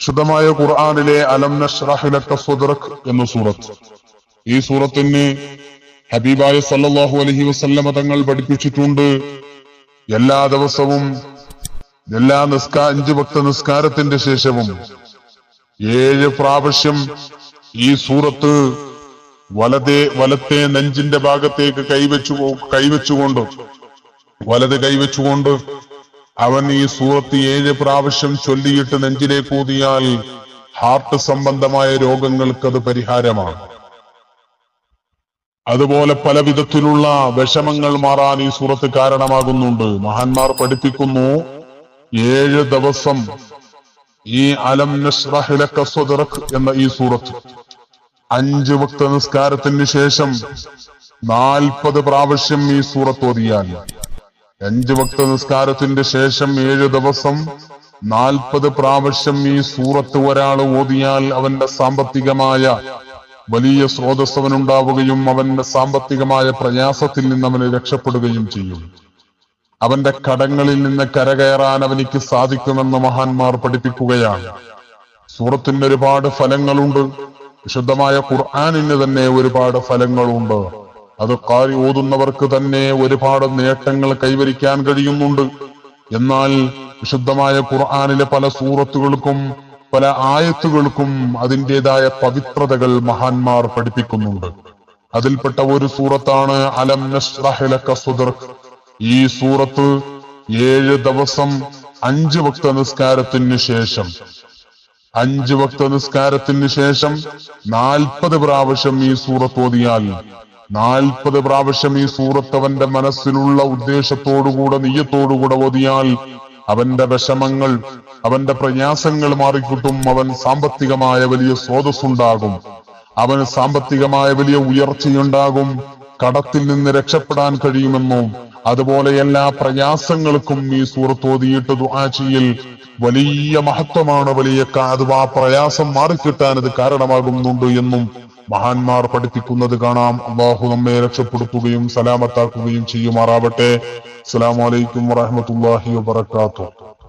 ശുദ്ധമായ ഖുർആാനിലെ അലം നഷ്റഹിലക സദ്റക് എന്ന സൂറത്ത് ഈ സൂറത്തിന് ഹബീബായ സല്ലല്ലാഹു അലൈഹി വസല്ലമ തങ്ങൾ പഠിപ്പിച്ചിട്ടുണ്ട് എല്ലാ ദിവസവും എല്ലാ നിസ്കാ അഞ്ചു ഭക്ത നിസ്കാരത്തിന്റെ ശേഷവും ഏഴ് പ്രാവശ്യം ഈ സൂറത്ത് വലതേ വലത്തെ നെഞ്ചിന്റെ ഭാഗത്തേക്ക് കൈവച്ചു കൈവച്ചുകൊണ്ട് വലത് കൈവച്ചുകൊണ്ട് അവൻ ഈ സൂറത്ത് ഏഴ് പ്രാവശ്യം ചൊല്ലിയിട്ട് നെഞ്ചിലേക്ക് ഊതിയാൽ ഹാർട്ട് സംബന്ധമായ രോഗങ്ങൾക്ക് അത് പരിഹാരമാണ് അതുപോലെ പല വിധത്തിലുള്ള വിഷമങ്ങൾ മാറാൻ ഈ സൂറത്ത് കാരണമാകുന്നുണ്ട് മഹാന്മാർ പഠിപ്പിക്കുന്നു ഏഴ് ദിവസം ഈ അലം നഷ്റഹ് ലക സദ്റക് എന്ന ഈ സൂറത്ത് അഞ്ച് വക്ത നിസ്കാരത്തിന് ശേഷം നാൽപ്പത് പ്രാവശ്യം ഈ സൂറത്ത് ഓതിയാൽ അഞ്ച് വക്ത നിസ്കാരത്തിന്റെ ശേഷം ഏഴ് ദിവസം നാൽപ്പത് പ്രാവശ്യം ഈ സൂറത്ത് ഒരാൾ ഓതിയാൽ അവന്റെ സാമ്പത്തികമായ വലിയ സ്രോതസ് അവനുണ്ടാവുകയും അവന്റെ സാമ്പത്തികമായ പ്രയാസത്തിൽ നിന്ന് അവന് രക്ഷപ്പെടുകയും ചെയ്യും അവന്റെ കടങ്ങളിൽ നിന്ന് കരകയറാൻ അവനിക്ക് സാധിക്കുമെന്ന് മഹാന്മാർ പഠിപ്പിക്കുകയാണ് സൂറത്തിന് ഒരുപാട് ഫലങ്ങളുണ്ട് വിശുദ്ധമായ ഖുർആാനിന് തന്നെ ഒരുപാട് ഫലങ്ങളുണ്ട് അത് കാരി ഓതുന്നവർക്ക് തന്നെ ഒരുപാട് നേട്ടങ്ങൾ കൈവരിക്കാൻ കഴിയുന്നുണ്ട് എന്നാൽ വിശുദ്ധമായ ഖുർആാനിലെ പല സൂറത്തുകൾക്കും പല ആയത്തുകൾക്കും അതിൻ്റെതായ പവിത്രതകൾ മഹാന്മാർ പഠിപ്പിക്കുന്നുണ്ട് അതിൽപ്പെട്ട ഒരു സൂറത്താണ് അലം നഷ്റഹ് ലക സദ്റക് ഈ സൂറത്ത് ഏഴ് ദിവസം അഞ്ച് വക്ത നിസ്കാരത്തിന് ശേഷം അഞ്ച് വക്ത നിസ്കാരത്തിന് ശേഷം നാൽപ്പത് പ്രാവശ്യം ഈ സൂറത്ത് ഓതിയാൽ നാൽപ്പത് പ്രാവശ്യം ഈ സൂറത്ത് അവന്റെ മനസ്സിലുള്ള ഉദ്ദേശത്തോടുകൂടെ നെയ്യത്തോടുകൂടെ ഓതിയാൽ അവന്റെ വിഷമങ്ങൾ അവന്റെ പ്രയാസങ്ങൾ മാറിക്കിട്ടും അവൻ സാമ്പത്തികമായ വലിയ സ്രോതസ്സുണ്ടാകും അവന് സാമ്പത്തികമായ വലിയ ഉയർച്ചയുണ്ടാകും കടത്തിൽ നിന്ന് രക്ഷപ്പെടാൻ കഴിയുമെന്നും അതുപോലെ എല്ലാ പ്രയാസങ്ങൾക്കും ഈ സൂറത്ത് ഓതിയിട്ട് ദുആ ചെയ്യൽ വലിയ മഹത്വമാണ് വലിയ ക- അഥവാ പ്രയാസം മാറിക്കിട്ടാൻ ഇത് കാരണമാകുന്നുണ്ട് എന്നും മഹാന്മാർ പഠിപ്പിക്കുന്നത് കാണാം അള്ളാഹു നമ്മെ രക്ഷപ്പെടുത്തുകയും സലാമത്താക്കുകയും ചെയ്യുമാറാവട്ടെ അസ്സലാമു അലൈക്കും വറഹ്മത്തുള്ളാഹി വബറകാതുഹു